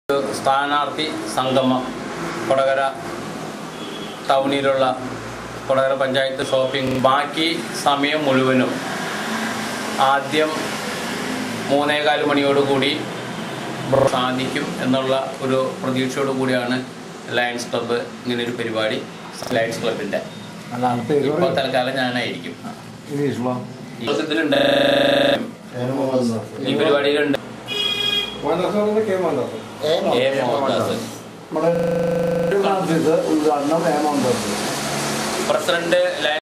ഒരു സ്ഥാനാർത്ഥി സംഗമം കൊടകര ടൗണിലുള്ള കൊടകര പഞ്ചായത്ത് ഷോപ്പിംഗ് ബാക്കി സമയം മുഴുവനും ആദ്യം മൂന്നേകാല് മണിയോടുകൂടി സാധിക്കും എന്നുള്ള ഒരു പ്രതീക്ഷയോടു കൂടിയാണ് ലയൺസ് ക്ലബ്ബ് ഇങ്ങനൊരു പരിപാടി ലയൺസ് ക്ലബിൻ്റെ അതാണ് പേര് ഇപ്പോൾ തൽക്കാലം ഞാനായിരിക്കും ഇംഗ്ലീഷിലോ ഇതിലുണ്ട് ഈ പരിപാടിയിലുണ്ട് എ മോഹൻദാസ് നമ്മുടെ ഉദ്ഘാടനം ഏമാന്തം പ്രസിഡന്റ് ലയൺ